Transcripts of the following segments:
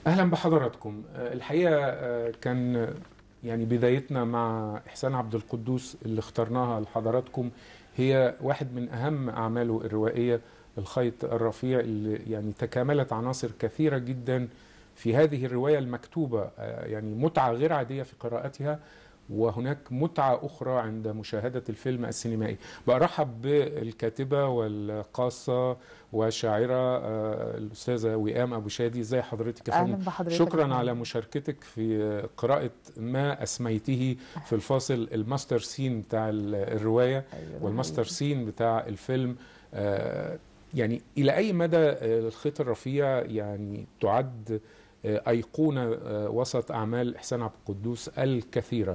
اهلا بحضراتكم آه، الحقيقه آه، كان يعني بدايتنا مع احسان عبد القدوس اللي اخترناها لحضراتكم هي واحد من اهم اعماله الروائيه الخيط الرفيع اللي يعني تكاملت عناصر كثيره جدا في هذه الروايه المكتوبه آه، يعني متعه غير عاديه في قراءتها وهناك متعة أخرى عند مشاهدة الفيلم السينمائي برحب بالكاتبة والقاصة وشاعرة آه، الأستاذة وئام أبو شادي ازي حضرتك يا اهلا فندم بحضرتك شكرا على مشاركتك في قراءة ما أسميته في الفاصل الماستر سين بتاع ال- الرواية أيوة، والماستر سين بتاع الفيلم آه، يعني إلى أي مدى آه، الخيط الرفيع يعني تعد آه، أيقونة آه، وسط أعمال إحسان عبد القدوس الكثيرة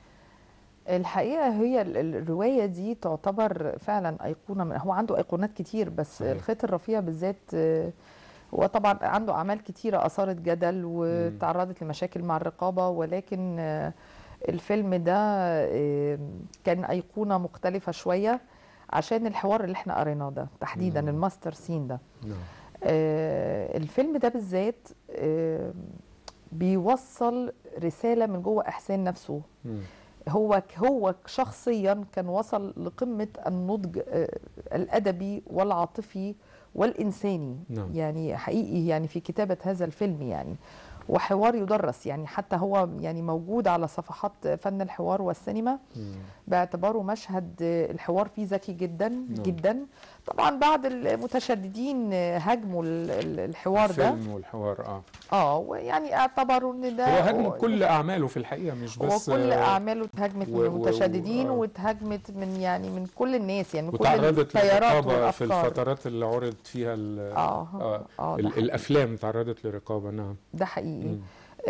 الحقيقه هي ال- ال- الروايه دي تعتبر فعلا ايقونه من هو عنده ايقونات كتير بس صحيح. الخيط الرفيع بالذات آه، هو طبعا عنده اعمال كتيره اثارت جدل وتعرضت لمشاكل مع الرقابه ولكن آه، الفيلم ده آه، كان ايقونه مختلفه شويه عشان الحوار اللي احنا قريناه ده تحديدا مم. الماستر سين ده نعم آه، الفيلم ده بالذات آه، بيوصل رسالة من جوه إحسان نفسه مم. هو هو شخصيا كان وصل لقمة النضج آه، الأدبي والعاطفي والإنساني نعم. يعني حقيقي يعني في كتابة هذا الفيلم يعني وحوار يدرس يعني حتى هو يعني موجود على صفحات فن الحوار والسينما مم. باعتباره مشهد آه، الحوار فيه ذكي جدا نعم. جدا طبعا بعض المتشددين آه، هاجموا ال- ال- الحوار ده الفيلم والحوار اه اه ويعني اعتبروا ان ده هو هجم كل اعماله في الحقيقه مش بس وكل آه، اعماله اتهاجمت و- من و- المتشددين آه. واتهاجمت من يعني من كل الناس يعني من كل وتعرضت التيارات للرقابه في والافكار الفترات اللي عرض فيها ال- اه آه، اه ده ال- حقيقي. الافلام تعرضت للرقابه نعم ده حقيقي مم.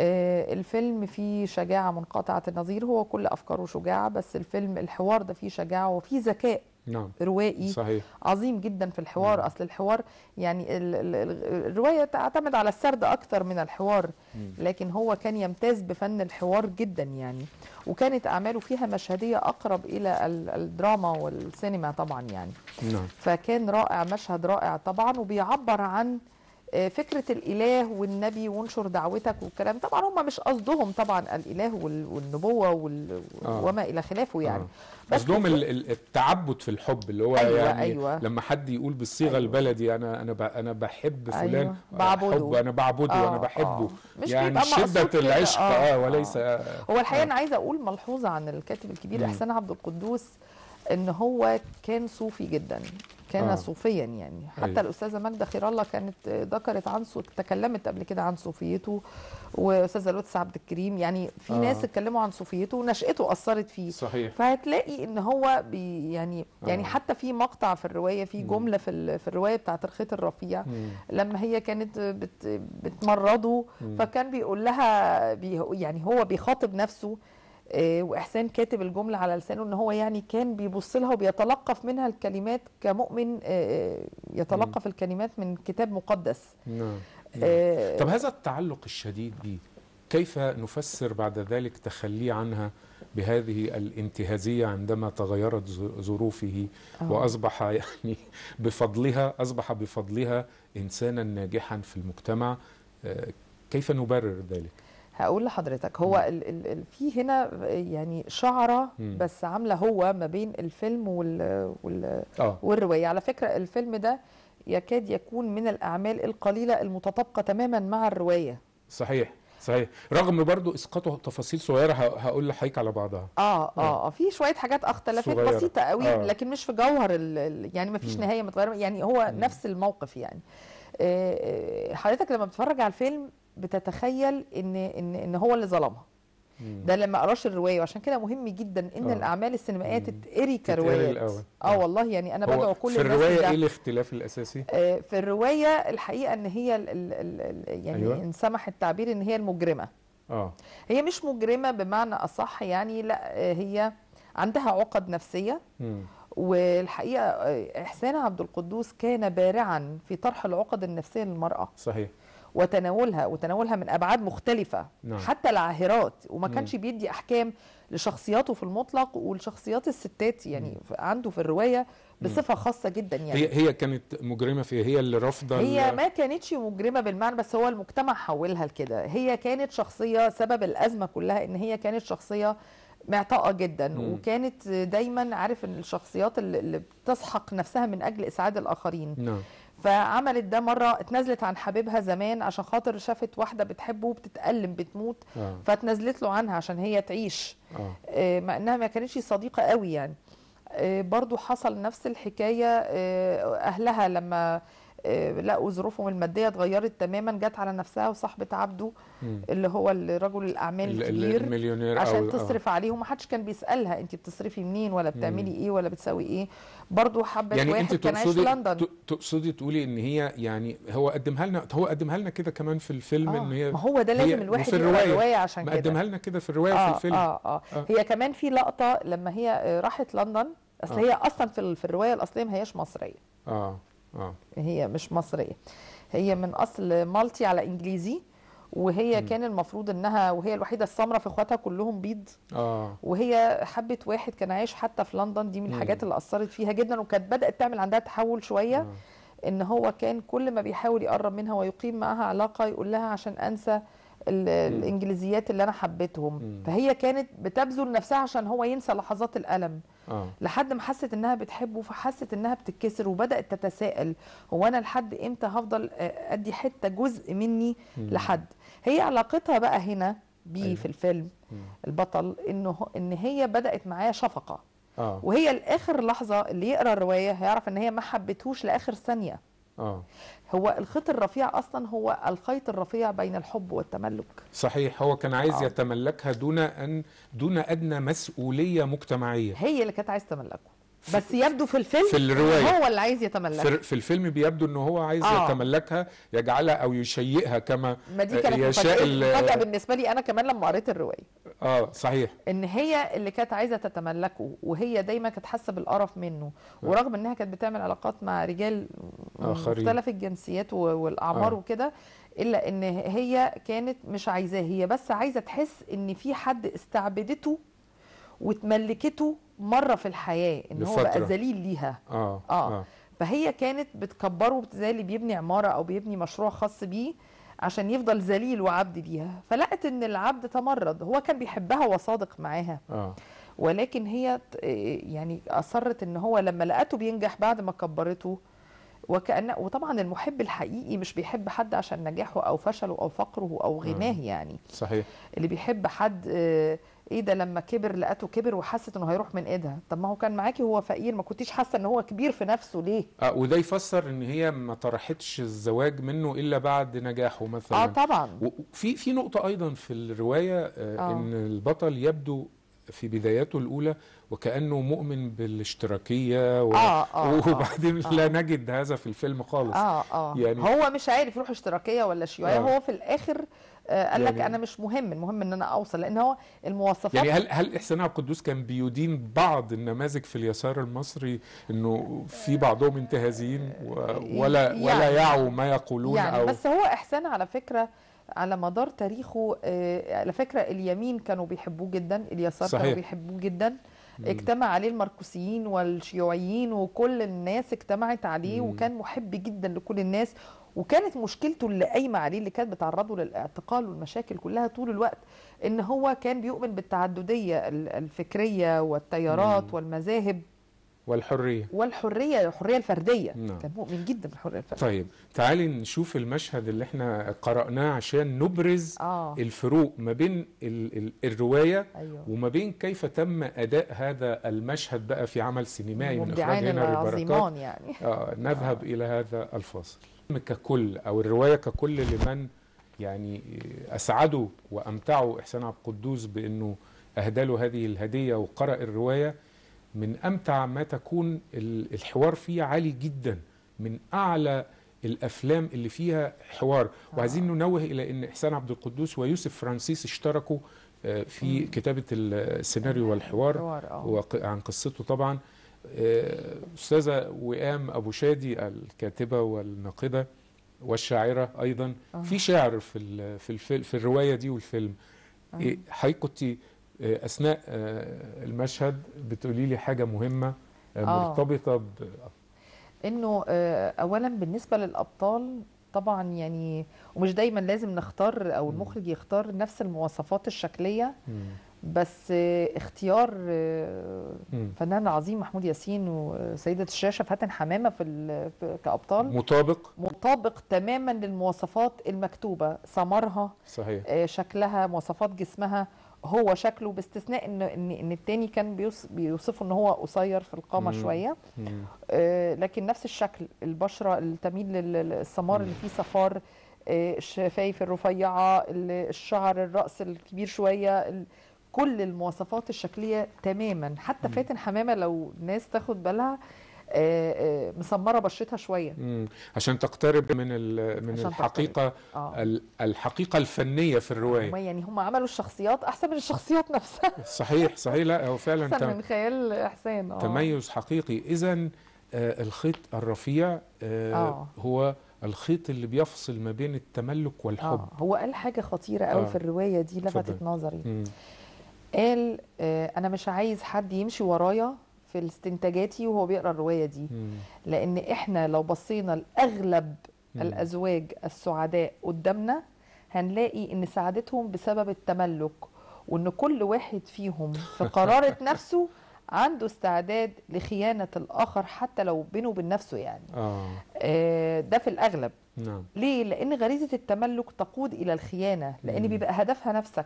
آه الفيلم فيه شجاعه منقطعه النظير هو كل افكاره شجاعه بس الفيلم الحوار ده فيه شجاعه وفيه ذكاء نعم روائي صحيح عظيم جدا في الحوار مم. اصل الحوار يعني ال- ال- ال- الروايه تعتمد على السرد اكتر من الحوار مم. لكن هو كان يمتاز بفن الحوار جدا يعني وكانت اعماله فيها مشهديه اقرب الى ال- الدراما والسينما طبعا يعني نعم فكان رائع مشهد رائع طبعا وبيعبر عن آه، فكرة الإله والنبي وانشر دعوتك والكلام طبعا هم مش قصدهم طبعا الإله وال- والنبوة وال... آه. وما إلى خلافه يعني آه. بس قصدهم في- ال- ال- التعبد في الحب اللي هو أيوة، يعني أيوة. لما حد يقول بالصيغه أيوة. البلدي انا انا ب- انا بحب فلان أيوة، بعبده. حب انا بعبده آه، وانا بحبه آه. مش يعني بيبقى مقصود شده كده، العشق آه، اه, آه. وليس آه. هو الحقيقه آه. انا عايزه اقول ملحوظه عن الكاتب الكبير مم. احسان عبد القدوس ان هو كان صوفي جدا كان آه. آه. صوفيا يعني حتى أيوة. الاستاذه ماجده خير الله كانت ذكرت عن صو... تكلمت قبل كده عن صوفيته واستاذه لطفي عبد الكريم يعني في آه. آه. ناس اتكلموا عن صوفيته ونشأته اثرت فيه صحيح فهتلاقي ان هو بي يعني يعني آه. حتى في مقطع في الروايه في مم. جمله في ال- في الروايه بتاعت الخيط الرفيع مم. لما هي كانت بت بتمرضه مم. فكان بيقول لها بي يعني هو بيخاطب نفسه آه، واحسان كاتب الجمله على لسانه ان هو يعني كان بيبص لها وبيتلقف منها الكلمات كمؤمن آه، يتلقف الكلمات من كتاب مقدس نعم آه، طب هذا التعلق الشديد به كيف نفسر بعد ذلك تخليه عنها بهذه الانتهازية عندما تغيرت ظ- ظروفه آه. وأصبح يعني بفضلها أصبح بفضلها إنسانا ناجحا في المجتمع آه، كيف نبرر ذلك؟ هقول لحضرتك هو ال ال ال في هنا يعني شعره مم. بس عامله هو ما بين الفيلم وال وال آه والروايه على فكره الفيلم ده يكاد يكون من الاعمال القليله المتطابقه تماما مع الروايه صحيح صحيح رغم برضو إسقاطه تفاصيل صغيرة ه- هقول لحضرتك على بعضها اه آه. اه, آه في شويه حاجات اختلفت صغيرة. بسيطه قوي آه. آه. لكن مش في جوهر ال ال يعني ما فيش مم. نهايه متغيره يعني هو مم. نفس الموقف يعني آه، آه، حضرتك لما بتتفرج على الفيلم بتتخيل ان ان ان هو اللي ظلمها مم. ده لما قراش الروايه وعشان كده مهم جدا ان آه. الاعمال السينمائيه مم. تتقري تتقري كروايات الأول. اه آه. والله يعني انا هو بدعو كل في الناس الرواية لده. إيه الاختلاف الأساسي؟ آه، في الروايه الحقيقه ان هي ال ال ال يعني أيوة. أيوة. ان سمح التعبير ان هي المجرمه آه هي مش مجرمه بمعنى اصح يعني لا آه، هي عندها عقد نفسيه مم. والحقيقه آه، احسان عبد القدوس كان بارعا في طرح العقد النفسيه للمراه صحيح وتناولها وتناولها من ابعاد مختلفه نعم. حتى العاهرات وما مم. كانش بيدي احكام لشخصياته في المطلق ولشخصيات الستات يعني عنده في الروايه بصفه خاصه جدا يعني هي هي كانت مجرمه فيها هي اللي رافضه هي ال- ما كانتش مجرمه بالمعنى بس هو المجتمع حولها لكده هي كانت شخصيه سبب الازمه كلها ان هي كانت شخصيه معطاءه جدا مم. وكانت دايما عارف ان الشخصيات اللي اللي بتسحق نفسها من اجل اسعاد الاخرين نعم فعملت ده مره اتنازلت عن حبيبها زمان عشان خاطر شافت واحده بتحبه وبتتألم بتموت اه فاتنازلت له عنها عشان هي تعيش اه آه، مع انها ما كانتش صديقه قوي يعني آه، برضو حصل نفس الحكايه آه، اهلها لما آه، لقوا ظروفهم الماديه اتغيرت تماما جت على نفسها وصاحبه عبده مم. اللي هو رجل الاعمال ال- ال- الكبير المليونير عشان أو- تصرف عليه وما حدش كان بيسالها انت بتصرفي منين ولا بتعملي ايه ولا بتسوي ايه برضو حبت يعني واحد انت كان عايش في تقصدي لندن ت- تقصدي تقولي ان هي يعني هو قدمها لنا هو قدمها لنا كده كمان في الفيلم آه ان هي ما هو ده هي- لازم الواحد وفي يقرا الرواية. الروايه عشان ما كده قدمها لنا كده في الروايه وفي آه الفيلم آه آه. آه. هي كمان في لقطه لما هي آه، راحت لندن اصل آه. هي اصلا في ال- في الروايه الاصليه ما هياش مصريه اه اه هي مش مصريه هي من اصل مالتي على انجليزي وهي كان المفروض انها وهي الوحيده السمراء في اخواتها كلهم بيض اه وهي حبت واحد كان عايش حتى في لندن دي من الحاجات اللي اثرت فيها جدا وكانت بدات تعمل عندها تحول شويه آه. ان هو كان كل ما بيحاول يقرب منها ويقيم معها علاقه يقول لها عشان انسى ال- الانجليزيات اللي انا حبيتهم مم. فهي كانت بتبذل نفسها عشان هو ينسى لحظات الالم اه لحد ما حست انها بتحبه فحست انها بتتكسر وبدات تتساءل هو انا لحد امتى هفضل آه، ادي حته جزء مني لحد هي علاقتها بقى هنا بيه أيوة. في الفيلم مم. البطل انه ان هي بدات معاه شفقه اه وهي لاخر لحظه اللي يقرا الروايه هيعرف ان هي ما حبتهوش لاخر ثانيه اه هو الخيط الرفيع اصلا هو الخيط الرفيع بين الحب والتملك صحيح هو كان عايز آه. يتملكها دون ان دون ادنى مسؤوليه مجتمعيه هي اللي كانت عايز تملكه بس يبدو في الفيلم في الرواية. هو اللي عايز يتملكه في في الفيلم بيبدو ان هو عايز آه. يتملكها يجعلها او يشيئها كما ما دي كانت يشاء مفاجأة ال- مفاجأة بالنسبة لي أنا كمان لما قريت الرواية اه صحيح إن هي اللي كانت عايزة تتملكه وهي دايما كانت حاسة بالقرف منه ورغم إنها كانت بتعمل علاقات مع رجال آخرين. مختلف الجنسيات و- والأعمار آه. وكده إلا إن هي كانت مش عايزاه هي بس عايزة تحس إن في حد استعبدته وتملكته مرة في الحياة إن هو بقى لفترة. ذليل ليها اه اه فهي كانت بتكبره زي اللي بيبني عماره او بيبني مشروع خاص بيه عشان يفضل ذليل وعبد ليها فلقت ان العبد تمرد هو كان بيحبها وصادق معاها اه ولكن هي ت- يعني اصرت ان هو لما لقته بينجح بعد ما كبرته وكأن وطبعا المحب الحقيقي مش بيحب حد عشان نجاحه او فشله او فقره او غناه يعني صحيح اللي بيحب حد آه، ايه ده لما كبر لقته كبر وحست انه هيروح من ايدها طب ما هو كان معاكي وهو فقير ما كنتيش حاسه ان هو كبير في نفسه ليه آه وده يفسر ان هي ما طرحتش الزواج منه الا بعد نجاحه مثلا اه طبعا وفي في نقطة أيضا في الرواية آه آه. إن البطل يبدو في بداياته الأولى وكأنه مؤمن بالاشتراكية و... آه، آه، وبعدين آه. لا نجد هذا في الفيلم خالص اه اه يعني- يعني هو مش عارف يروح اشتراكيه ولا شيوعيه آه. هو في الاخر آه قال لك يعني- انا مش مهم المهم ان انا اوصل لان هو المواصفات يعني هل هل إحسان عبد القدوس كان بيدين بعض النماذج في اليسار المصري إنه في بعضهم انتهازيين و... ولا ولا يعني- يعوا ما يقولون يعني أو بس هو احسان على فكره على مدار تاريخه آه على فكره اليمين كانوا بيحبوه جدا اليسار صحيح. كانوا بيحبوه جدا اجتمع عليه الماركسيين والشيوعيين وكل الناس اجتمعت عليه مم. وكان محب جدا لكل الناس وكانت مشكلته اللي قايمه عليه اللي كانت بتعرضه للاعتقال والمشاكل كلها طول الوقت ان هو كان بيؤمن بالتعدديه ال- الفكريه والتيارات مم. والمذاهب والحرية والحريه الحريه الفرديه نعم. كان مؤمن جدا بالحريه الفرديه طيب تعالي نشوف المشهد اللي احنا قرأناه عشان نبرز اه الفروق ما بين ال ال الرواية ايوه وما بين كيف تم أداء هذا المشهد بقى في عمل سينمائي من إخراج مبدعان هنري بركات العظيمان يعني آه نذهب إلى هذا الفاصل ككل أو الرواية ككل لمن يعني أسعدوا وأمتعوا إحسان عبد القدوس بأنه أهدى له هذه الهدية وقرأ الرواية من أمتع ما تكون ال- الحوار فيه عالي جدا من أعلى الأفلام اللي فيها حوار وعايزين ننوه إلى أن إحسان عبد القدوس ويوسف فرانسيس اشتركوا آه، في مم. كتابة السيناريو والحوار حوار اه وق- عن قصته طبعا آه، أستاذة وئام أبو شادي الكاتبة والناقدة والشاعره ايضا آه. في شعر في ال- في الفيلم في الروايه دي والفيلم آه. إيه، حضرتك كنت آه، اثناء آه، المشهد بتقولي لي حاجه مهمه آه، آه. مرتبطه ب... انه آه، اولا بالنسبه للابطال طبعا يعني ومش دايما لازم نختار او مم. المخرج يختار نفس المواصفات الشكليه مم. بس آه، اختيار آه، مم. الفنان العظيم محمود ياسين وسيده الشاشه فاتن حمامه في ال- في- كابطال مطابق مطابق تماما للمواصفات المكتوبه سمرها صحيح آه، شكلها مواصفات جسمها هو شكله باستثناء ان ان ان التاني كان بيوص- بيوصفه ان هو قصير في القامه مم. شويه مم. آه، لكن نفس الشكل البشره اللي تميل للسمار اللي فيه صفار آه، الشفايف الرفيعه ال- الشعر الراس الكبير شويه ال- كل المواصفات الشكليه تماما حتى مم. فاتن حمامه لو الناس تاخد بالها آه، آه، مسمره بشرتها شويه مم. عشان تقترب من ال- من عشان الحقيقه اه ال- الحقيقه الفنيه في هم الروايه يعني هم عملوا الشخصيات احسن من الشخصيات نفسها صحيح صحيح لا هو فعلا احسن تم- من خيال احسان اه تميز حقيقي اذا الخيط الرفيع آه، آه. هو الخيط اللي بيفصل ما بين التملك والحب اه هو قال حاجه خطيره قوي آه. في الروايه دي لفتت اتفضل. نظري مم. قال آه، انا مش عايز حد يمشي ورايا في استنتاجاتي وهو بيقرا الروايه دي مم. لان احنا لو بصينا لاغلب مم. الازواج السعداء قدامنا هنلاقي ان سعادتهم بسبب التملك وان كل واحد فيهم في قرارة نفسه عنده استعداد لخيانة الآخر حتى لو بينه وبين نفسه يعني اه آه، ده في الأغلب نعم ليه؟ لأن غريزة التملك تقود إلى الخيانة لأن مم. بيبقى هدفها نفسك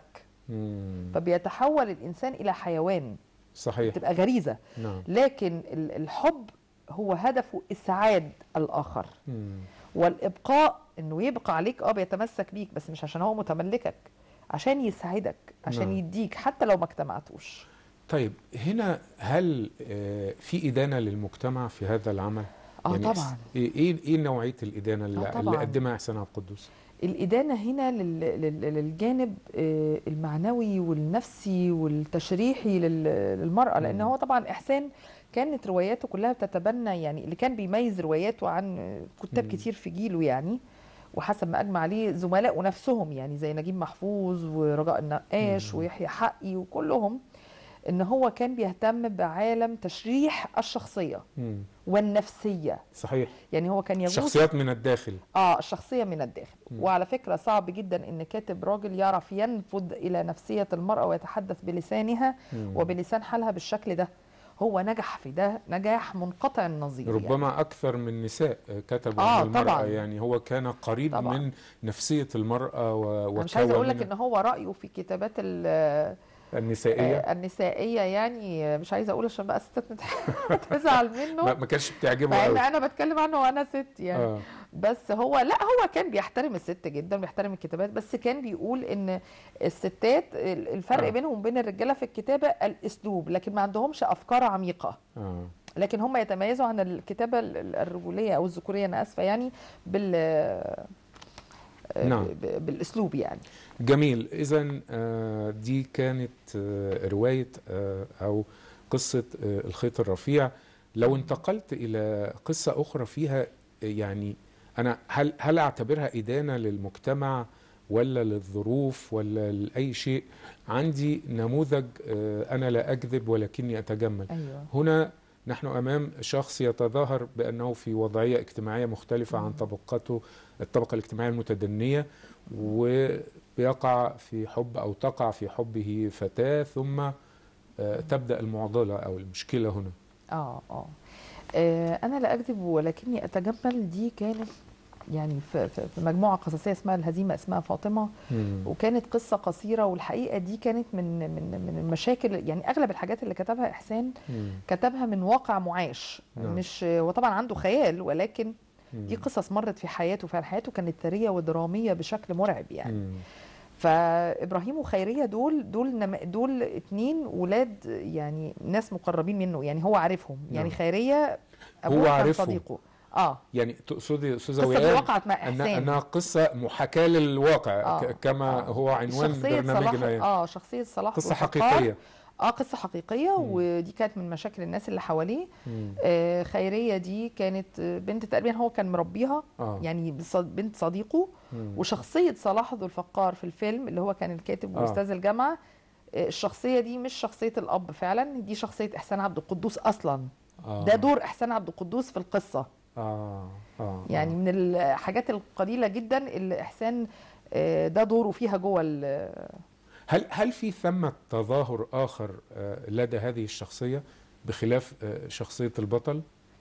مم. فبيتحول الإنسان إلى حيوان صحيح تبقى غريزة نعم لكن ال- الحب هو هدفه إسعاد الآخر مم. والابقاء انه يبقى عليك اه بيتمسك بيك بس مش عشان هو متملكك عشان يساعدك عشان نعم. يديك حتى لو ما اجتمعتوش طيب هنا هل آه، في إدانة للمجتمع في هذا العمل؟ اه يعني طبعا ايه ايه إيه نوعيه الادانه اللي, آه طبعاً. اللي قدمها احسان عبد القدوس؟ الإدانة هنا لل- لل- للجانب آه، المعنوي والنفسي والتشريحي لل- للمرأة لأن مم. هو طبعا إحسان كانت رواياته كلها بتتبنى يعني اللي كان بيميز رواياته عن آه، كتاب مم. كتير في جيله يعني وحسب ما أجمع عليه زملائه نفسهم يعني زي نجيب محفوظ ورجاء النقاش مم. ويحيى حقي وكلهم إن هو كان بيهتم بعالم تشريح الشخصية مم. والنفسية صحيح يعني هو كان يغوص شخصيات من الداخل اه الشخصيه من الداخل مم. وعلى فكره صعب جدا ان كاتب راجل يعرف ينفذ الى نفسيه المراه ويتحدث بلسانها مم. وبلسان حالها بالشكل ده هو نجح في ده نجاح منقطع النظير يعني. ربما اكثر من نساء كتبوا آه، عن المراه طبعاً. يعني هو كان قريب طبعاً. من نفسيه المراه و- انا مش عايزه اقول لك وكون ان هو رايه في كتابات ال- النسائيه آه، النسائيه يعني مش عايزه اقول عشان بقى الستات مت- تزعل ما منه ما كانش بتعجبه مع ان قوي انا بتكلم عنه وانا ست يعني اه بس هو لا هو كان بيحترم الست جدا بيحترم الكتابات بس كان بيقول ان الستات ال- الفرق آه. بينهم وبين الرجاله في الكتابه الاسلوب لكن ما عندهمش افكار عميقه اه لكن هم يتميزوا عن الكتابه ال- ال- الرجوليه او الذكوريه انا اسفه يعني بال نعم. ب- بالاسلوب يعني جميل اذا دي كانت آه، روايه آه، او قصه آه، الخيط الرفيع لو انتقلت الى قصه اخرى فيها آه، يعني انا هل هل اعتبرها ادانه للمجتمع ولا للظروف ولا لاي شيء عندي نموذج آه، انا لا اكذب ولكني اتجمل ايوه هنا نحن امام شخص يتظاهر بانه في وضعيه اجتماعيه مختلفه عن مم. طبقته الطبقه الاجتماعيه المتدنيه وبيقع في حب او تقع في حبه فتاه ثم آه، تبدا المعضله او المشكله هنا اه اه آه، انا لا اكذب ولكني اتجمل دي كانت يعني في, في في مجموعه قصصيه اسمها الهزيمه اسمها فاطمه وكانت قصه قصيره والحقيقه دي كانت من من من المشاكل يعني اغلب الحاجات اللي كتبها احسان مم. كتبها من واقع معاش نعم. مش هو طبعا عنده خيال ولكن مم. دي قصص مرت في حياته فعلا حياته كانت ثريه ودراميه بشكل مرعب يعني مم. فابراهيم وخيريه دول دول نم... دول اتنين ولاد يعني ناس مقربين منه يعني هو عارفهم يعني نعم. خيريه هو ابوه كان عارفهم. صديقه اه يعني تقصدي استاذه القصه دي ويان وقعت مع أن احسان انها قصه محاكاه للواقع آه، ك- كما آه. هو عنوان شخصية صلاح برنامجنا يعني اه شخصية صلاح قصه ذو الفقار حقيقيه اه قصه حقيقيه مم. ودي كانت من مشاكل الناس اللي حواليه مم. آه خيريه دي كانت آه، بنت تقريبا هو كان مربيها اه يعني بص- بنت صديقه مم. وشخصيه صلاح ذو الفقار في الفيلم اللي هو كان الكاتب آه. واستاذ الجامعه آه، الشخصيه دي مش شخصيه الاب فعلا دي شخصيه احسان عبد القدوس اصلا آه. ده دور احسان عبد القدوس في القصه اه اه يعني آه. من الحاجات القليله جدا اللي احسان آه، ده دوره فيها جوه ال- هل هل في ثمة تظاهر آخر آه، لدى هذه الشخصية بخلاف آه، شخصية البطل؟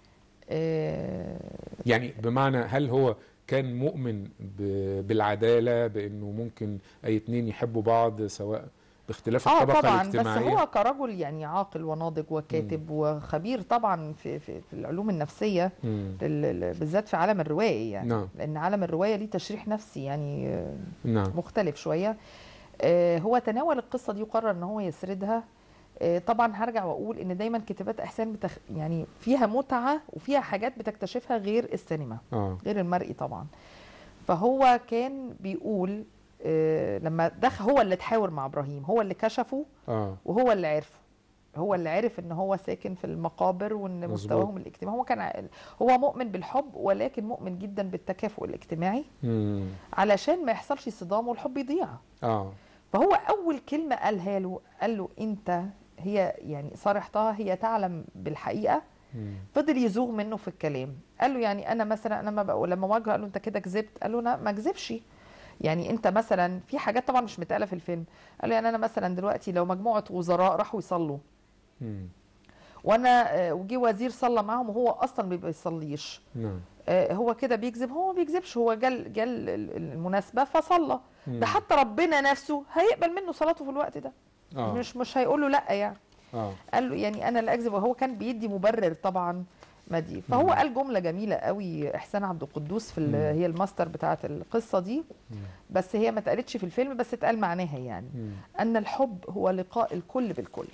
آه، يعني بمعنى هل هو كان مؤمن ب- بالعدالة بأنه ممكن أي اتنين يحبوا بعض سواء باختلاف اه الطبقة طبعا بس الاجتماعية؟ هو كرجل يعني عاقل وناضج وكاتب وخبير طبعا في في, في العلوم النفسيه مم. ال- ال- بالذات في عالم الروايه يعني نعم لان عالم الروايه ليه تشريح نفسي يعني آه، نعم مختلف شويه آه، هو تناول القصه دي وقرر ان هو يسردها آه، طبعا هرجع واقول ان دايما كتابات احسان بتخ... يعني فيها متعه وفيها حاجات بتكتشفها غير السينما اه غير المرئي طبعا فهو كان بيقول آه، لما دخل هو اللي اتحاور مع ابراهيم هو اللي كشفه اه وهو اللي عرفه هو اللي عرف ان هو ساكن في المقابر وان مظبوط. مستواهم الاجتماعي هو كان ع- هو مؤمن بالحب ولكن مؤمن جدا بالتكافؤ الاجتماعي مم. علشان ما يحصلش صدام والحب يضيع اه فهو اول كلمه قالها له قال له انت هي يعني صارحتها هي تعلم بالحقيقه مم. فضل يزوغ منه في الكلام قال له يعني انا مثلا انا ما بقى لما واجهه قال له انت كده كذبت قال له انا ما اكذبش يعني انت مثلا في حاجات طبعا مش متقاله في الفيلم قال له يعني انا مثلا دلوقتي لو مجموعه وزراء راحوا يصلوا مم. وانا آه، وجي وزير صلى معاهم وهو اصلا ما بيصليش نعم آه، هو كده بيكذب هو ما بيكذبش هو جال جال ال- المناسبه فصلى مم. ده حتى ربنا نفسه هيقبل منه صلاته في الوقت ده اه مش مش هيقول له لا يعني اه قال له يعني انا لا اكذب وهو كان بيدي مبرر طبعا مادي فهو مم. قال جمله جميله قوي احسان عبد القدوس في ال- مم. هي الماستر بتاعه القصه دي مم. بس هي ما اتقالتش في الفيلم بس اتقال معناها يعني مم. ان الحب هو لقاء الكل بالكل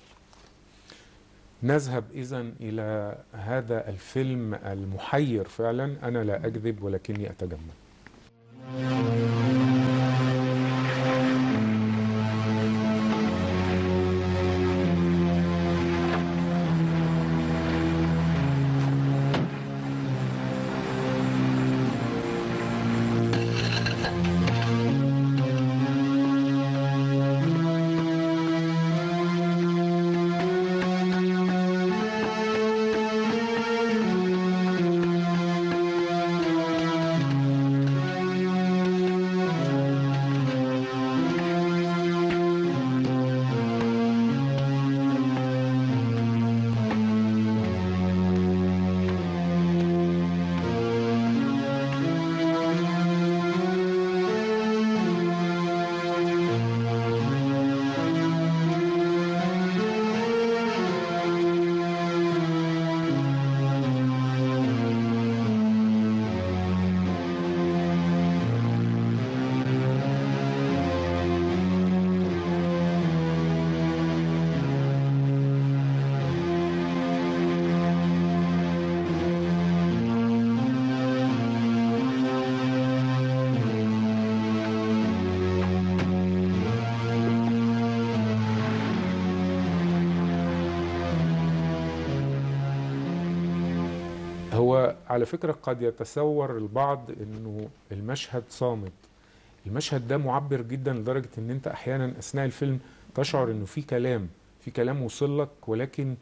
نذهب إذا إلى هذا الفيلم المحير فعلا أنا لا أكذب ولكني أتجمل هو على فكرة قد يتصور البعض انه المشهد صامت المشهد ده معبر جدا لدرجة ان انت احيانا اثناء الفيلم تشعر انه في كلام في كلام وصل لك ولكن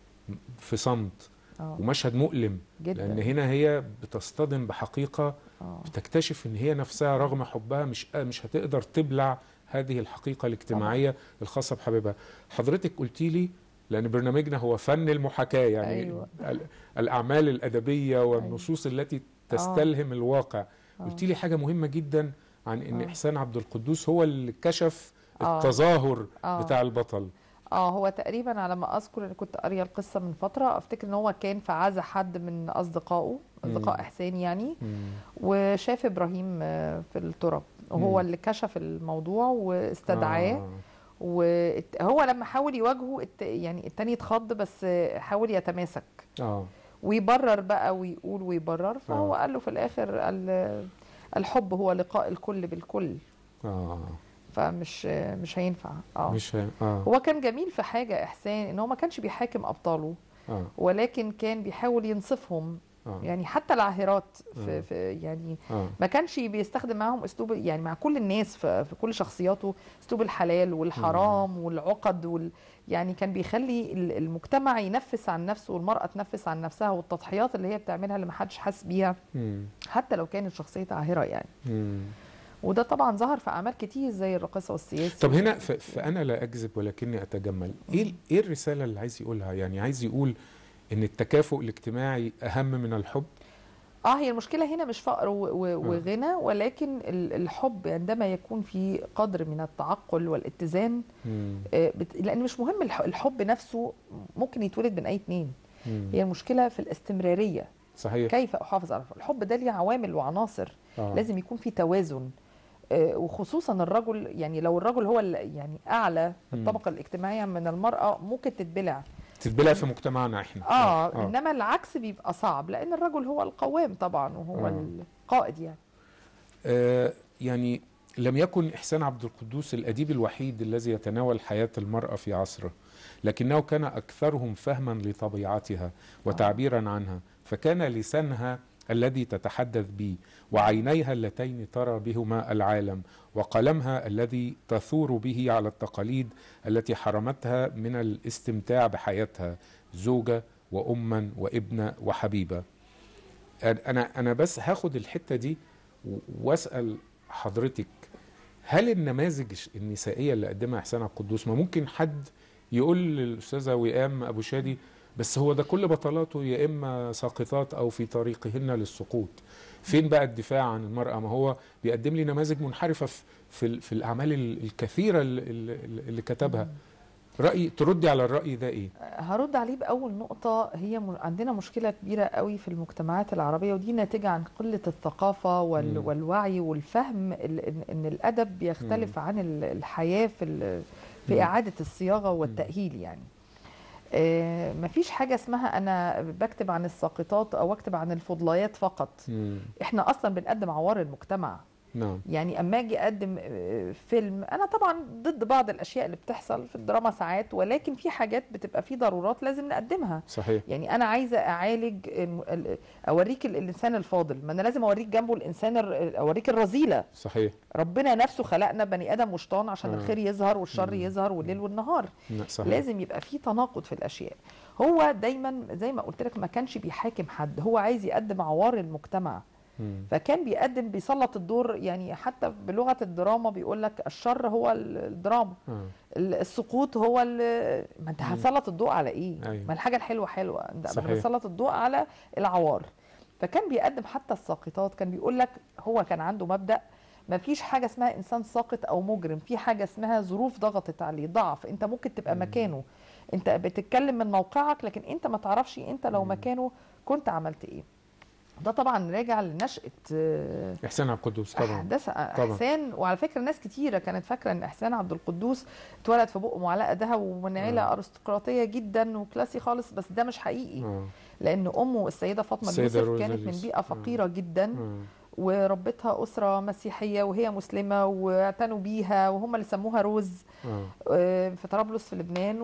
في صمت اه ومشهد مؤلم جدا لان هنا هي بتصطدم بحقيقة اه بتكتشف ان هي نفسها رغم حبها مش مش هتقدر تبلع هذه الحقيقة الاجتماعية الخاصة بحبيبها حضرتك قلتي لي لأن برنامجنا هو فن المحاكاة يعني أيوة. ال- الأعمال الأدبية والنصوص التي تستلهم الواقع آه. قلت لي حاجة مهمة جدا عن إن آه. إحسان عبد القدوس هو اللي كشف آه. التظاهر آه. بتاع البطل اه هو تقريبا على ما اذكر ان كنت قاريه القصه من فتره افتكر ان هو كان في عزا حد من اصدقائه اصدقاء مم. احسان يعني مم. وشاف ابراهيم آه، في التراب وهو مم. اللي كشف الموضوع واستدعاه آه. وهو لما حاول يواجهه الت- يعني التاني اتخض بس آه، حاول يتماسك آه. ويبرر بقى ويقول ويبرر فهو آه. قال له في الاخر ال- الحب هو لقاء الكل بالكل آه. فمش مش هينفع اه مش ه- اه هو كان جميل في حاجه احسان ان هو ما كانش بيحاكم ابطاله اه ولكن كان بيحاول ينصفهم اه يعني حتى العاهرات آه. في, في يعني اه ما كانش بيستخدم معاهم اسلوب يعني مع كل الناس في, في كل شخصياته اسلوب الحلال والحرام والعقد وال يعني كان بيخلي ال- المجتمع ينفس عن نفسه والمرأة تنفس عن نفسها والتضحيات اللي هي بتعملها اللي ما حدش حاسس بيها مم. حتى لو كانت شخصية عاهرة يعني مم. وده طبعا ظهر في أعمال كتير زي الراقصة والسياسي طب هنا ف- فانا لا اكذب ولكني اتجمل ايه ال- ايه الرساله اللي عايز يقولها يعني عايز يقول ان التكافؤ الاجتماعي اهم من الحب اه هي المشكلة هنا مش فقر و- و- وغنى ولكن ال- الحب عندما يكون في قدر من التعقل والاتزان مم. آه، بت- لان مش مهم الح- الحب نفسه ممكن يتولد من اي اتنين مم. هي المشكله في الاستمراريه صحيح كيف احافظ على الحب الحب ده ليه عوامل وعناصر آه. لازم يكون في توازن آه، وخصوصا الرجل يعني لو الرجل هو ال- يعني اعلى في مم. الطبقه الاجتماعيه من المراه ممكن تتبلع تتبلع في مجتمعنا احنا اه انما العكس بيبقى صعب لان الرجل هو القوام طبعا وهو آه. القائد يعني آه يعني لم يكن إحسان عبد القدوس الأديب الوحيد الذي يتناول حياة المرأة في عصره لكنه كان أكثرهم فهما لطبيعتها وتعبيرا عنها فكان لسانها الذي تتحدث به وعينيها اللتين ترى بهما العالم وقلمها الذي تثور به على التقاليد التي حرمتها من الاستمتاع بحياتها زوجة وأما وابنة وحبيبة أنا أنا بس هاخد الحتة دي و- واسال حضرتك هل النماذج الش- النسائيه اللي قدمها احسان عبد القدوس ما ممكن حد يقول للاستاذه وئام ابو شادي بس هو ده كل بطلاته يا اما ساقطات او في طريقهن للسقوط فين بقى الدفاع عن المراه ما هو بيقدم لي نماذج منحرفه في في, ال- في الاعمال ال- الكثيره اللي, اللي اللي كتبها راي تردي على الراي ده ايه هرد عليه بأول نقطة هي م- عندنا مشكلة كبيرة قوي في المجتمعات العربية ودي ناتجة عن قلة الثقافة وال مم. والوعي والفهم ال- إن إن الأدب بيختلف عن ال- الحياة في ال- في إعادة الصياغة والتأهيل يعني آه، مفيش حاجة اسمها أنا بكتب عن الساقطات أو أكتب عن الفضليات فقط مم. إحنا أصلا بنقدم عوار المجتمع نعم يعني اما اجي اقدم آه، فيلم انا طبعا ضد بعض الاشياء اللي بتحصل في الدراما ساعات ولكن في حاجات بتبقى في ضرورات لازم نقدمها صحيح يعني انا عايزه اعالج الم- ال- اوريك ال- الانسان الفاضل ما انا لازم اوريك جنبه الانسان الر- اوريك الرذيله صحيح ربنا نفسه خلقنا بني ادم وشطان عشان آه. الخير يظهر والشر مم. يظهر والليل والنهار لا، صحيح لازم يبقى في تناقض في الاشياء هو دايما زي ما قلت لك ما كانش بيحاكم حد هو عايز يقدم عوار المجتمع مم. فكان بيقدم بيسلط الدور يعني حتى بلغه الدراما بيقول لك الشر هو ال- الدراما آه. ال- السقوط هو ال- ما انت مم. هتسلط الضوء على ايه أيوة. ما الحاجه الحلوه حلوه انت صحيح. انا بسلط الضوء على العوار فكان بيقدم حتى الساقطات كان بيقول لك هو كان عنده مبدا ما فيش حاجه اسمها انسان ساقط او مجرم في حاجه اسمها ظروف ضغطت عليه ضعف انت ممكن تبقى مم. مكانه انت بتتكلم من موقعك لكن انت ما تعرفش انت لو مم. مكانه كنت عملت ايه ده طبعا راجع لنشأة آه، احسان عبد القدوس طبعا احداث احسان وعلى فكره ناس كتيره كانت فاكره ان احسان عبد القدوس اتولد في بقه معلقه ذهب ومن عيله آه. ارستقراطيه جدا وكلاسي خالص بس ده مش حقيقي آه. لان امه السيده فاطمه السيدة يوسف روزا كانت من يوسف. بيئه آه. فقيره جدا آه. وربتها اسره مسيحيه وهي مسلمه واعتنوا بيها وهم اللي سموها روز آه. آه، في طرابلس في لبنان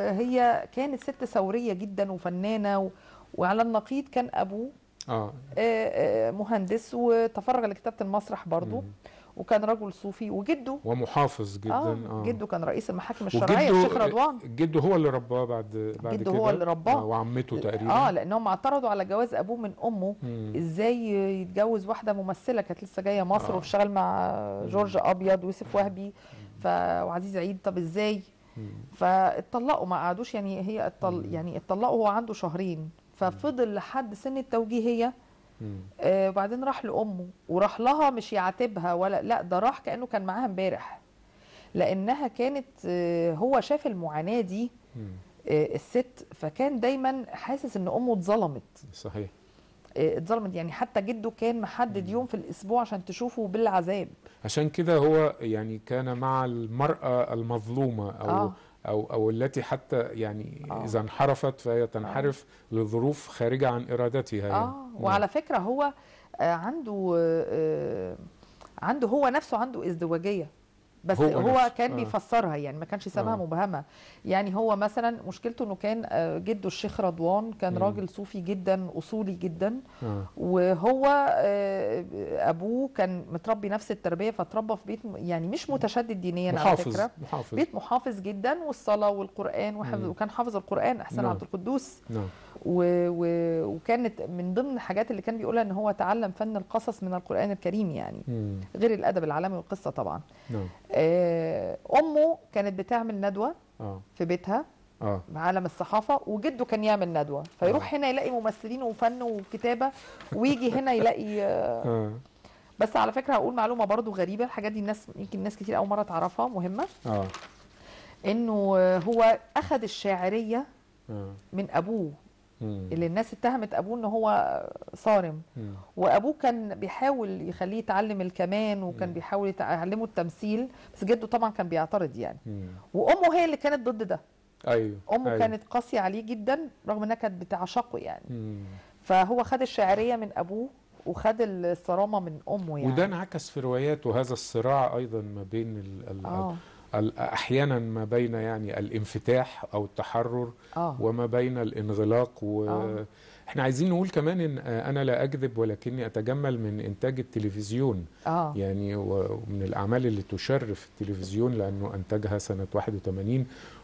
وهي كانت ست ثوريه جدا وفنانه و- وعلى النقيض كان ابوه اه آه، آه، مهندس وتفرغ لكتابه المسرح برضه مم. وكان رجل صوفي وجده ومحافظ جدا اه اه جده كان رئيس المحاكم الشرعيه وجده الشيخ رضوان جده هو اللي رباه بعد بعد جده كده هو اللي رباه. آه وعمته تقريبا اه لانهم اعترضوا على جواز ابوه من امه مم. ازاي يتجوز واحده ممثله كانت لسه جايه مصر آه. وبتشتغل مع جورج ابيض ويوسف وهبي ف... وعزيز عيد طب ازاي مم. فاتطلقوا ما قعدوش يعني هي اتطل... مم. يعني اتطلقوا وهو عنده شهرين ففضل لحد سن التوجيهيه مم. آه وبعدين راح لامه وراح لها مش يعاتبها ولا لا ده راح كانه كان معاها امبارح لانها كانت آه هو شاف المعاناه دي مم. آه الست فكان دايما حاسس ان امه اتظلمت صحيح آه، اتظلمت يعني حتى جده كان محدد يوم في الاسبوع عشان تشوفه بالعذاب عشان كده هو يعني كان مع المرأة المظلومة أو آه. أو أو التي حتى يعني آه. إذا انحرفت فهي تنحرف لظروف خارجة عن إرادتها يعني اه وعلى فكره هو آه عنده آه عنده هو نفسه عنده ازدواجيه بس هو هو, نفسه. كان آه. بيفسرها يعني ما كانش سابها آه. مبهمه يعني هو مثلا مشكلته انه كان آه، جده الشيخ رضوان كان مم. راجل صوفي جدا اصولي جدا آه. وهو آه، ابوه كان متربي نفس التربيه فاتربى في بيت م- يعني مش متشدد دينيا على محافظ فكره محافظ بيت محافظ جدا والصلاه والقران وحفظ مم. وكان حافظ القران احسان نعم. عبد القدوس نعم و... و... وكانت من ضمن الحاجات اللي كان بيقولها ان هو تعلم فن القصص من القران الكريم يعني مم. غير الادب العالمي والقصه طبعا نعم آه، امه كانت بتعمل ندوه اه في بيتها اه عالم الصحافه وجده كان يعمل ندوه فيروح هنا يلاقي ممثلين وفن وكتابه ويجي هنا يلاقي آه، اه بس على فكره هقول معلومه برضو غريبه الحاجات دي الناس يمكن ناس كتير اول مره تعرفها مهمه اه انه آه، هو اخذ الشاعريه اه من ابوه مم. اللي الناس اتهمت ابوه ان هو صارم مم. وابوه كان بيحاول يخليه يتعلم الكمان وكان مم. بيحاول يعلمه التمثيل بس جده طبعا كان بيعترض يعني مم. وامه هي اللي كانت ضد ده ايوه امه أيوة. كانت قاسيه عليه جدا رغم انها كانت بتعشقه يعني مم. فهو خد الشاعريه من ابوه وخد الصرامه من امه يعني وده انعكس في رواياته هذا الصراع ايضا ما بين ال ال اه ال احيانا ما بين يعني الانفتاح او التحرر اه وما بين الانغلاق و آه. احنا عايزين نقول كمان ان انا لا اكذب ولكني اتجمل من انتاج التلفزيون اه يعني ومن الاعمال اللي تشرف التلفزيون لانه انتجها سنه 81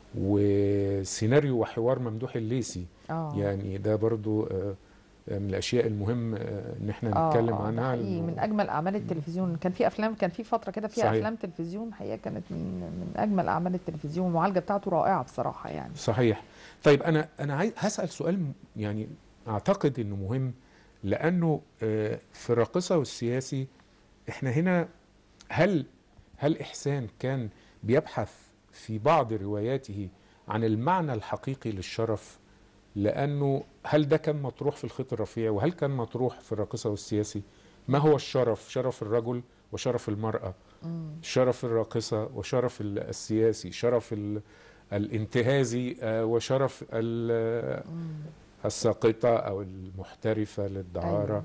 وسيناريو وحوار ممدوح الليثي اه يعني ده برضو آه، من الاشياء المهم آه، ان احنا آه، نتكلم آه، ده عنها حقيقي من اجمل اعمال التلفزيون كان في افلام كان في فتره كده فيها صحيح. افلام تلفزيون حقيقه كانت من من اجمل اعمال التلفزيون المعالجه بتاعته رائعه بصراحه يعني صحيح طيب انا انا عايز هسال سؤال م- يعني اعتقد انه مهم لانه آه، في الراقصه والسياسي احنا هنا هل هل احسان كان بيبحث في بعض رواياته عن المعنى الحقيقي للشرف لانه هل ده كان مطروح في الخيط الرفيع وهل كان مطروح في الراقصه والسياسي ما هو الشرف شرف الرجل وشرف المراه مم. شرف الراقصة وشرف ال- السياسي شرف ال- الانتهازي آه، وشرف ال- مم. الساقطة أو المحترفة للدعارة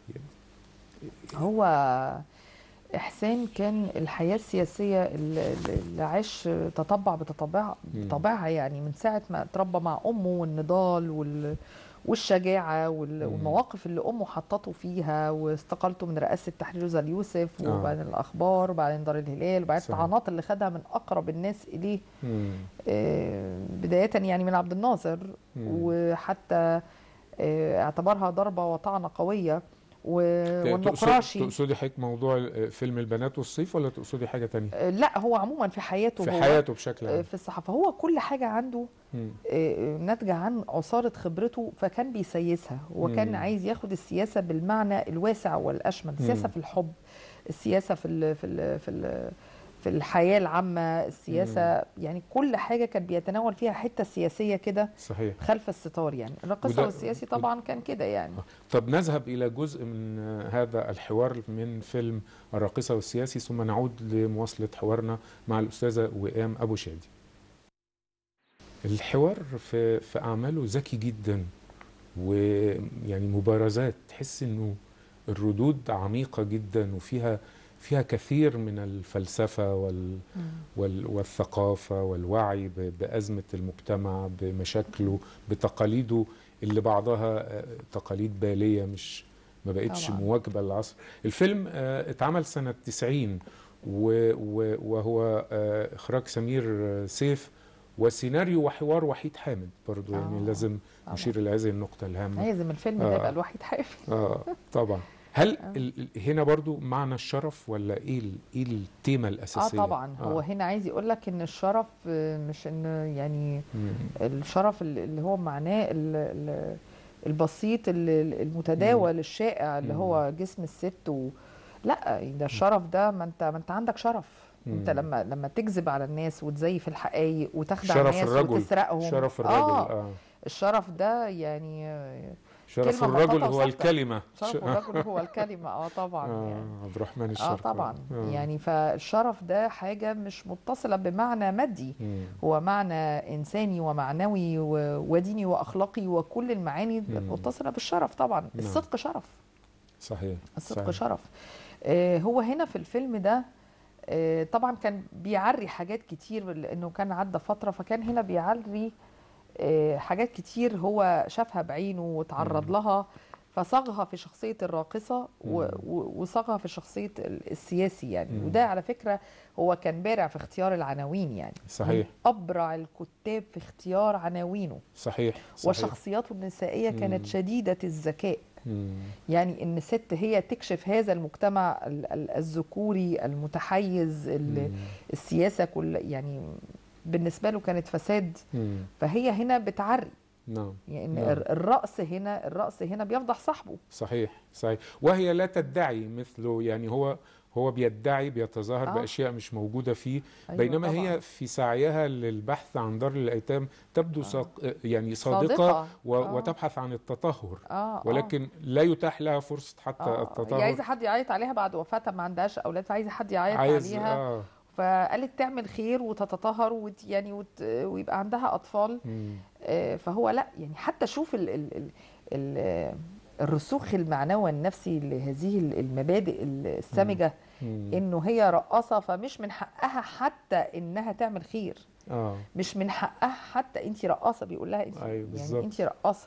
هو احسان كان الحياه السياسيه اللي اللي عاش تطبع بتطبع مم. بطبعها يعني من ساعه ما اتربى مع امه والنضال وال والشجاعه وال- مم. والمواقف اللي امه حطته فيها واستقالته من رئاسه تحرير زال يوسف آه. وبعدين الاخبار وبعدين دار الهلال وبعدين صحيح. الطعنات اللي خدها من اقرب الناس اليه مم. آه، بدايه يعني من عبد الناصر مم. وحتى آه، اعتبرها ضربه وطعنه قويه و- تقصد- والنقراشي تقصدي حضرتك موضوع آه، فيلم البنات والصيف ولا تقصدي حاجة تانية آه، لا هو عموما في حياته في هو حياته بشكل آه، عام في الصحافه هو كل حاجه عنده مم. آه، ناتجه عن عصاره خبرته فكان بيسيسها هو كان مم. عايز ياخد السياسه بالمعنى الواسع والاشمل السياسه مم. في الحب السياسه في ال في ال في ال في الحياه العامه السياسه يعني كل حاجه كان بيتناول فيها حته سياسيه كده صحيح خلف الستار يعني الراقصه وده- والسياسي طبعا كان كده يعني طب نذهب إلى جزء من آه، هذا الحوار من فيلم الراقصة والسياسي ثم نعود لمواصلة حوارنا مع الأستاذة وئام أبو شادي الحوار في في أعماله ذكي جدا ويعني مبارزات تحس إنه الردود عميقة جدا وفيها فيها كثير من الفلسفة وال وال- والثقافة والوعي ب- بأزمة المجتمع بمشاكله بتقاليده اللي بعضها آه، تقاليد بالية مش ما بقتش طبعاً. مواكبة للعصر الفيلم آه، اتعمل سنة 90 و- و- وهو آه، إخراج سمير آه، سيف وسيناريو وحوار وحيد حامد برضو يعني آه، لازم طبعاً. نشير إلى هذه النقطة الهامة لازم الفيلم آه. ده يبقى الوحيد حامل اه طبعا هل آه. ال- ال- هنا برضو معنى الشرف ولا ايه ال- ايه التيمة اه الأساسية طبعا هو هنا عايز يقول لك ان الشرف آه، مش ان يعني مم. الشرف ال- اللي هو معناه ال- ال- البسيط ال- المتداول الشائع اللي مم. هو جسم الست و... لا ده الشرف ده ما انت ما انت عندك شرف انت مم. لما لما تكذب على الناس وتزيف الحقائق وتخدع شرف الناس الرجل. وتسرقهم شرف الرجل اه اه الشرف ده يعني آه، شرف كلمة الرجل بسيطة هو وثابتة. الكلمة شرف ش- الرجل هو الكلمة اه طبعا يعني آه عبد الرحمن اه الشرف طبعا آه. يعني فالشرف ده حاجة مش متصلة بمعنى مادي مم. هو معنى إنساني ومعنوي و- وديني وأخلاقي وكل المعاني مم. متصلة بالشرف طبعا نعم. الصدق شرف صحيح الصدق صحيح. شرف آه، هو هنا في الفيلم ده آه، طبعا كان بيعري حاجات كتير لانه كان عدى فتره فكان هنا بيعري آه، حاجات كتير هو شافها بعينه وتعرض مم. لها فصاغها في شخصيه الراقصه و- مم. و- وصاغها في شخصيه ال- السياسي يعني مم. وده على فكره هو كان بارع في اختيار العناوين يعني صحيح من ابرع الكتاب في اختيار عناوينه صحيح صحيح وشخصياته النسائيه كانت مم. شديده الذكاء مم. يعني ان ست هي تكشف هذا المجتمع ال- ال- الذكوري المتحيز ال- مم. السياسه كل يعني بالنسبه له كانت فساد مم. فهي هنا بتعري نعم يعني نعم. الر- الرأس هنا الرأس هنا بيفضح صاحبه صحيح صحيح وهي لا تدعي مثله يعني هو هو بيدعي بيتظاهر آه. باشياء مش موجوده فيه أيوة بينما طبعاً. هي في سعيها للبحث عن دار الايتام تبدو آه. صاق يعني صادقه, صادقة. و... آه. وتبحث عن التطهر اه آه. ولكن لا يتاح لها فرصه حتى آه. هي التطهر عايزه حد يعيط عليها بعد وفاتها ما عندهاش اولاد فعايزه حد يعيط عايز عليها اه فقالت تعمل خير وتتطهر وت يعني وت ويبقى عندها اطفال مم. آه، فهو لا يعني حتى شوف ال ال ال ال آه، الرسوخ المعنوي النفسي لهذه المبادئ السامجه مم. انه هي رقاصه فمش من حقها حتى انها تعمل خير اه مش من حقها حتى انت رقاصه بيقول لها انت أيوة يعني بالظبط. انت رقاصه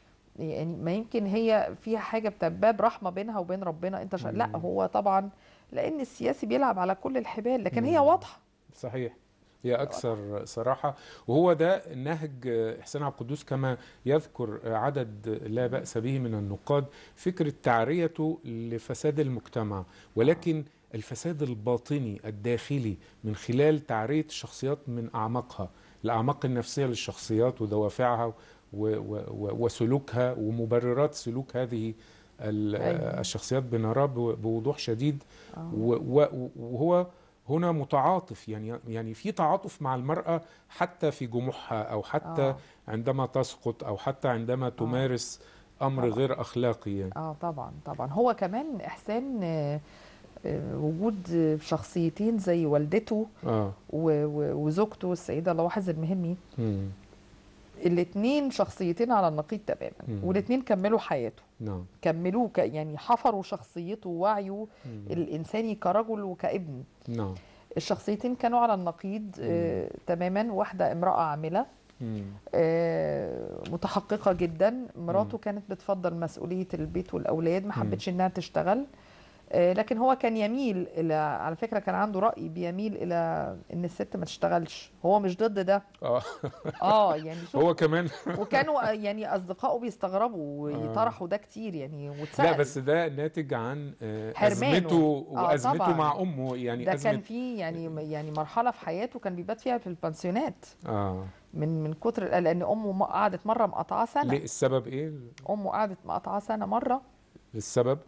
يعني ما يمكن هي فيها حاجه بتاع باب رحمه بينها وبين ربنا انت شا... لا مم. هو طبعا لان السياسي بيلعب على كل الحبال لكن هي مم. واضحه صحيح هي اكثر صراحه وهو ده نهج احسان عبد القدوس كما يذكر عدد لا باس به من النقاد فكره تعريته لفساد المجتمع ولكن الفساد الباطني الداخلي من خلال تعريه الشخصيات من اعماقها الاعماق النفسيه للشخصيات ودوافعها و و و وسلوكها ومبررات سلوك هذه ال- أيوة. الشخصيات بنراه بو- بوضوح شديد آه. و- و- وهو هنا متعاطف يعني يعني في تعاطف مع المرأة حتى في جموحها أو حتى آه. عندما تسقط أو حتى عندما تمارس أمر طبعا. غير أخلاقي يعني. اه طبعا طبعا هو كمان احسان آه، آه، وجود آه، شخصيتين زي والدته آه. و- و- وزوجته السيده لواحظ المهمي مم. الاثنين شخصيتين على النقيض تماما مم. والاثنين كملوا حياته نعم كملوه ك- يعني حفروا شخصيته ووعيه مم. الانساني كرجل وكابن نعم الشخصيتين كانوا على النقيض آه تماما واحده امراه عامله مم. آه متحققه جدا مراته مم. كانت بتفضل مسؤوليه البيت والاولاد ما مم. حبتش انها تشتغل آه لكن هو كان يميل الى على فكره كان عنده راي بيميل الى ان الست ما تشتغلش هو مش ضد ده آه. اه يعني شوف هو كمان وكانوا يعني اصدقائه بيستغربوا ويطرحوا ده كتير يعني واتسال لا بس ده ناتج عن آه، حرمانه. أزمته آه، وأزمته طبعاً. مع أمه يعني ده أزمة كان في يعني يعني مرحله في حياته كان بيبات فيها في البنسيونات آه. من من كتر لان امه م- قعدت مره مقاطعه سنه ليه السبب إيه؟ امه قعدت مقاطعه سنه مره السبب؟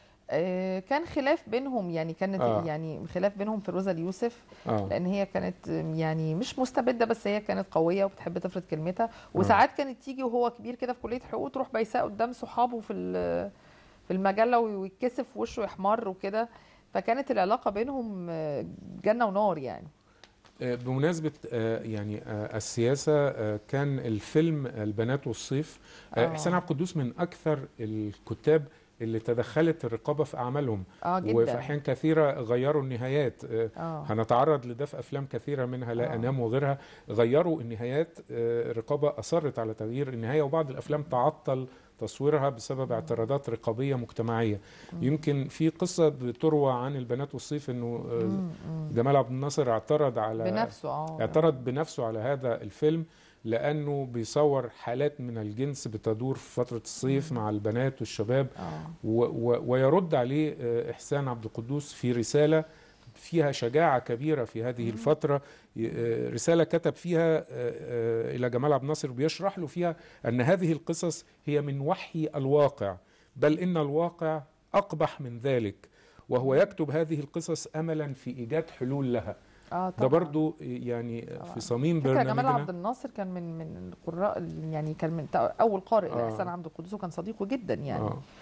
آه، كان خلاف بينهم يعني كانت آه. يعني خلاف بينهم في روزا اليوسف آه. لان هي كانت يعني مش مستبده بس هي كانت قويه وبتحب تفرض كلمتها وساعات كانت تيجي وهو كبير كده في كليه حقوق تروح بايساه قدام صحابه في ال- في المجله ويتكسف وشه يحمر وكده فكانت العلاقه بينهم آه، جنه ونار يعني آه، بمناسبة آه، يعني آه، السياسة آه، كان الفيلم البنات والصيف آه، آه. إحسان عبد القدوس من أكثر الكتاب اللي تدخلت الرقابة في أعمالهم اه وفي جدا أحيان كثيرة غيروا النهايات آه، اه هنتعرض لده في أفلام كثيرة منها لا آه. أنام وغيرها غيروا النهايات آه، الرقابة أصرت على تغيير النهاية وبعض الأفلام تعطل تصويرها بسبب اعتراضات رقابية مجتمعية يمكن في قصة بتروى عن البنات والصيف أنه آه، مم، مم. جمال عبد الناصر اعترض على بنفسه اه اعترض بنفسه على هذا الفيلم لانه بيصور حالات من الجنس بتدور في فتره الصيف مع البنات والشباب اه و و ويرد عليه آه، احسان عبد القدوس في رساله فيها شجاعه كبيره في هذه الفتره ي- آه، رساله كتب فيها آه، آه، الى جمال عبد الناصر بيشرح له فيها ان هذه القصص هي من وحي الواقع بل ان الواقع اقبح من ذلك وهو يكتب هذه القصص املا في ايجاد حلول لها اه ده طبعا برضو يعني في صميم فكرة جمال برنامجنا عبد الناصر كان من من القراء ال- يعني كان من تا- اول قارئ آه. لاحسان عبد القدوس وكان صديقه جدا يعني آه.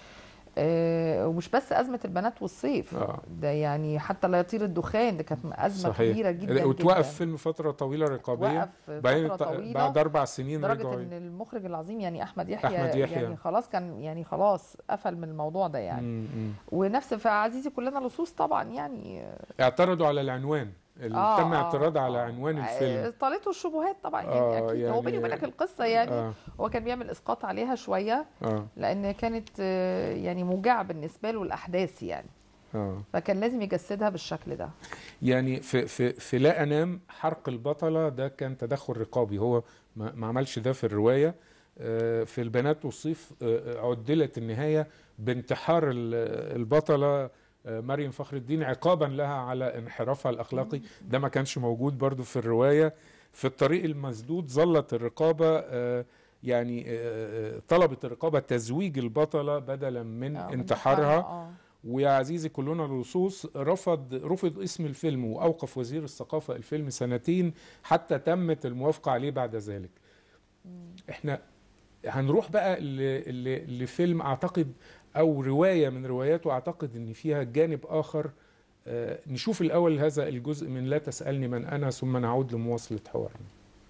آه، ومش بس ازمه البنات والصيف آه. ده يعني حتى لا يطير الدخان ده كانت ازمه صحيح. كبيره جدا وتوقف جدا. فيلم فتره طويله رقابيه وقف بعدين فتره ط- طويله بعد اربع سنين لدرجه رجعوا ان المخرج العظيم يعني احمد يحيى, أحمد يحيى. يعني خلاص كان يعني خلاص قفل من الموضوع ده يعني مم، مم. ونفس في عزيزي كلنا لصوص طبعا يعني اعترضوا على العنوان اللي تم اعتراض على آه. عنوان آه، الفيلم طالته الشبهات طبعا يعني آه، اكيد هو بيني يعني- وبينك القصه يعني اه هو كان بيعمل اسقاط عليها شويه اه لان كانت آه، يعني موجعه بالنسبه له الاحداث يعني اه فكان لازم يجسدها بالشكل ده يعني في في في لا انام حرق البطله ده كان تدخل رقابي هو ما, ما عملش ده في الروايه آه، في البنات والصيف آه، عدلت النهايه بانتحار ال- البطله آه، مريم فخر الدين عقابا لها على انحرافها الاخلاقي ده ما كانش موجود برضو في الروايه في الطريق المسدود ظلت الرقابه آه، يعني آه، آه، طلبت الرقابه تزويج البطله بدلا من آه، انتحارها آه. ويا عزيزي كلنا اللصوص رفض رفض اسم الفيلم واوقف وزير الثقافه الفيلم سنتين حتى تمت الموافقه عليه بعد ذلك. احنا هنروح بقى ل- ل- لفيلم اعتقد او روايه من رواياته اعتقد ان فيها جانب اخر آه، نشوف الاول هذا الجزء من لا تسالني من انا ثم نعود لمواصله حوارنا.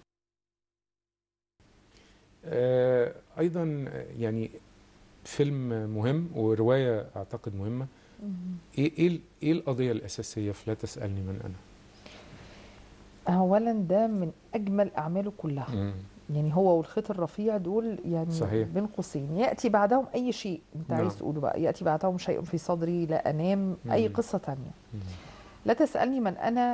آه، ايضا آه، يعني فيلم مهم وروايه اعتقد مهمه مم. ايه ايه ال- ايه القضيه الاساسيه في لا تسالني من انا اولا ده من اجمل اعماله كلها يعني هو والخيط الرفيع دول يعني صحيح. بين قوسين ياتي بعدهم اي شيء انت نعم. عايز تقوله بقى ياتي بعدهم شيء في صدري لا انام اي مم. قصه تانية لا تسالني من انا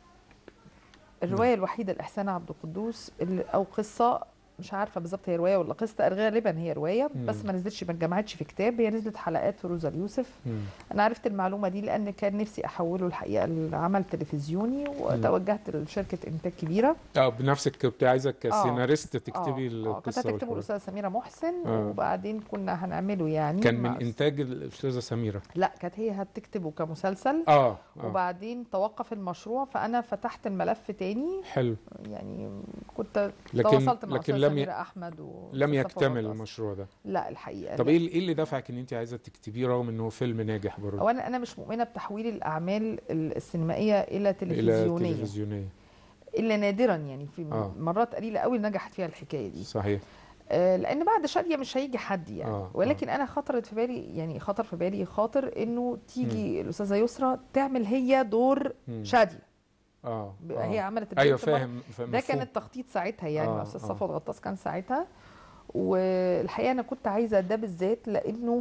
الروايه الوحيده لاحسان عبد القدوس اللي او قصه مش عارفه بالظبط هي روايه ولا قصه غالبا هي روايه مم. بس ما نزلتش ما اتجمعتش في كتاب هي نزلت حلقات في روزا اليوسف مم. انا عرفت المعلومه دي لان كان نفسي احوله الحقيقه لعمل تلفزيوني وتوجهت لشركه انتاج كبيره اه بنفسك كنت عايزك كسيناريست تكتبي آه، آه، كنت القصه هتكتبه والحوار. الاستاذه سميره محسن آه. وبعدين كنا هنعمله يعني كان من مع- انتاج الاستاذه سميره لا كانت هي هتكتبه كمسلسل اه اه وبعدين توقف المشروع فانا فتحت الملف تاني حلو يعني كنت لكن تواصلت مع لكن استاذ لم ي... سميره احمد و لم أستاذ صفوة يكتمل غطاس. المشروع ده لا الحقيقه طب لا. ايه ال- ايه اللي دفعك ان انت عايزه تكتبيه رغم انه فيلم ناجح برضه اولا انا مش مؤمنه بتحويل الاعمال السينمائيه الى الى تلفزيونيه تلفزيونيه الا نادرا يعني في آه. مرات قليله قوي نجحت فيها الحكايه دي صحيح آه، لان بعد شاديه مش هيجي حد يعني آه، ولكن انا خطرت في بالي يعني خطر في بالي خاطر انه تيجي الاستاذه يسرا تعمل هي دور مم. شاديه اه بقى آه. هي عملت الدور ايوه في مرة. فاهم فاهم ده مفهوم. كان التخطيط ساعتها يعني آه، مع استاذ آه. صفوت غطاس كان ساعتها والحقيقه انا كنت عايزه ده بالذات لانه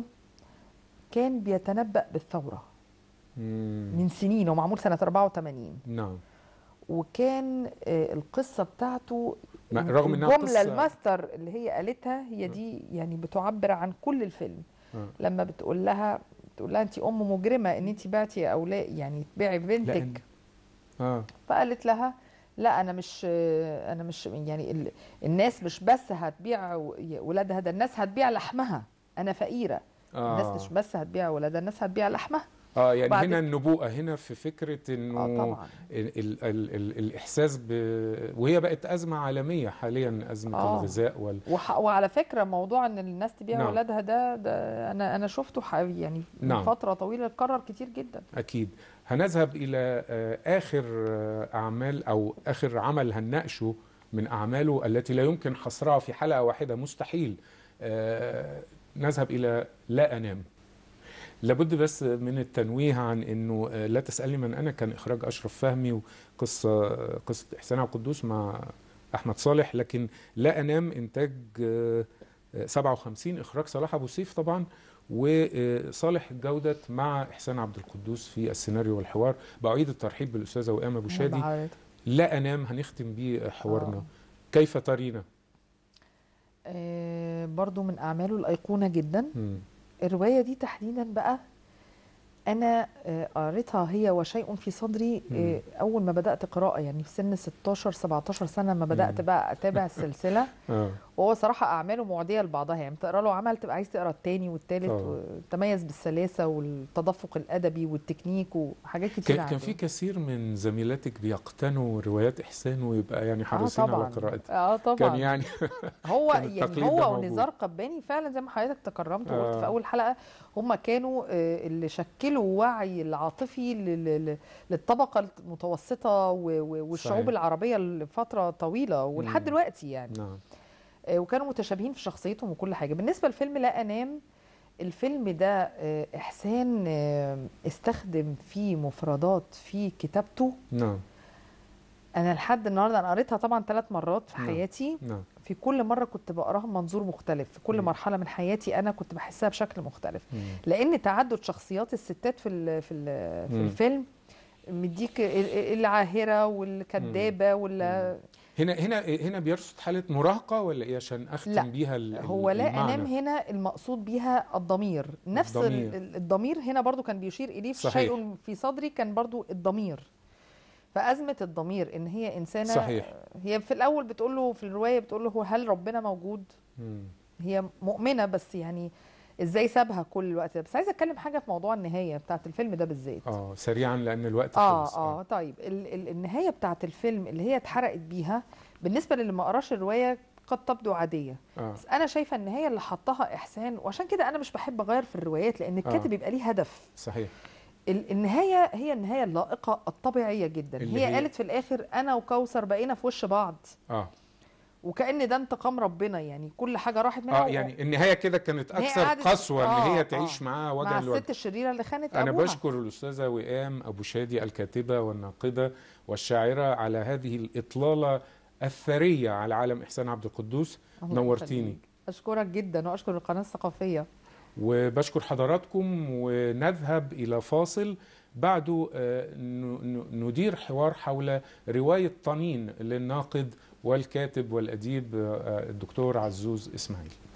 كان بيتنبأ بالثوره مم. من سنين هو معمول سنه 84 نعم وكان آه، القصه بتاعته ما- رغم انها الجمله قصه الماستر اللي هي قالتها هي دي يعني بتعبر عن كل الفيلم آه. لما بتقول لها بتقول لها انت ام مجرمه ان انت بعتي اولاد يعني تبيعي بنتك اه فقالت لها لا انا مش انا مش يعني ال- الناس مش بس هتبيع ولادها ده الناس هتبيع لحمها انا فقيره اه الناس مش بس هتبيع ولادها الناس هتبيع لحمها اه يعني بعد- هنا النبوءه هنا في فكره انه اه طبعا ال ال ال ال الاحساس ب وهي بقت ازمه عالميه حاليا ازمه آه. الغذاء وال وح... وعلى فكره موضوع ان الناس تبيع نعم. ولادها ده ده انا انا شفته ح- يعني من نعم. فتره طويله اتكرر كتير جدا اكيد هنذهب الى آه، اخر آه، اعمال او اخر عمل هنناقشه من اعماله التي لا يمكن حصرها في حلقه واحده مستحيل آه، نذهب الى لا انام لابد بس من التنويه عن انه آه، لا تسالني من انا كان اخراج اشرف فهمي وقصه قصه احسان عبد القدوس مع احمد صالح لكن لا انام انتاج آه، آه، 57 اخراج صلاح ابو سيف طبعا وصالح جودة مع إحسان عبد القدوس في السيناريو والحوار بعيد الترحيب بالأستاذة وئام أبو شادي بعد- لا أنام هنختم بيه حوارنا آه. كيف ترينا آه برضو من اعماله الايقونه جدا مم. الروايه دي تحديدا بقى انا آه، قريتها هي وشيء في صدري آه، اول ما بدات قراءه يعني في سن 16 17 سنه ما بدات مم. بقى اتابع السلسله آه. وهو صراحه اعماله معديه لبعضها يعني تقرا له عمل تبقى عايز تقرا التاني والتالت طبعاً. وتميز بالسلاسه والتدفق الادبي والتكنيك وحاجات كتير كان كان في كثير من زميلاتك بيقتنوا روايات احسان ويبقى يعني حريصين اه طبعا على قراءتها اه طبعا كان يعني هو كان يعني التقليد ده هو موجود. ونزار قباني فعلا زي ما حضرتك تكرمت وقلت آه. في اول حلقه هم كانوا آه، اللي شكلوا وعي العاطفي لل- لل- للطبقه المتوسطه و- و- والشعوب صحيح. العربيه لفتره طويله ولحد مم. دلوقتي يعني نعم آه، وكانوا متشابهين في شخصيتهم وكل حاجه بالنسبه لفيلم لا انام الفيلم ده آه، احسان آه، استخدم فيه مفردات في كتابته نعم انا لحد النهارده انا قريتها طبعا ثلاث مرات في نعم. حياتي نعم في كل مره كنت بقراها بمنظور مختلف في كل مم. مرحله من حياتي انا كنت بحسها بشكل مختلف مم. لان تعدد شخصيات الستات في ال في ال في مم. الفيلم مديك ال- ال- العاهره والكذابه ولا هنا هنا هنا بيرصد حاله مراهقه ولا ايه عشان اختم لا. بيها ال- ال- هو لا المعنى؟ انام هنا المقصود بيها الضمير نفس ال- الضمير. ال- الضمير هنا برضو كان بيشير اليه في صحيح. شيء في صدري كان برضو الضمير فأزمة الضمير إن هي إنسانة صحيح. هي في الأول بتقول له في الرواية بتقول له هو هل ربنا موجود؟ مم. هي مؤمنة بس يعني ازاي سابها كل الوقت ده بس عايزه اتكلم حاجه في موضوع النهايه بتاعت الفيلم ده بالذات اه سريعا لان الوقت اه خلص اه طيب ال ال النهايه بتاعت الفيلم اللي هي اتحرقت بيها بالنسبه للي ما قراش الروايه قد تبدو عاديه اه بس انا شايفه النهايه اللي حطها احسان وعشان كده انا مش بحب اغير في الروايات لان الكاتب آه. يبقى ليه هدف صحيح ال- النهايه هي النهايه اللائقه الطبيعيه جدا اللي هي, هي- قالت في الاخر انا وكوثر بقينا في وش بعض اه وكأن ده انتقام ربنا يعني كل حاجه راحت منها اه و- يعني النهايه كده كانت هي اكثر قعدت- قسوه ان آه، هي آه. تعيش معاه وجها مع لوجه الست الشريره اللي خانت أنا ابوها بشكر الأستاذة وئام أبو شادي الكاتبة والناقدة والشاعرة على هذه الإطلالة الثرية على عالم إحسان عبد القدوس الله نورتيني. يخليك. اشكرك جدا واشكر القناه الثقافيه وبشكر حضراتكم ونذهب إلى فاصل بعده آه، ن- ن- ندير حوار حول رواية طنين للناقد والكاتب والأديب آه، الدكتور عزوز إسماعيل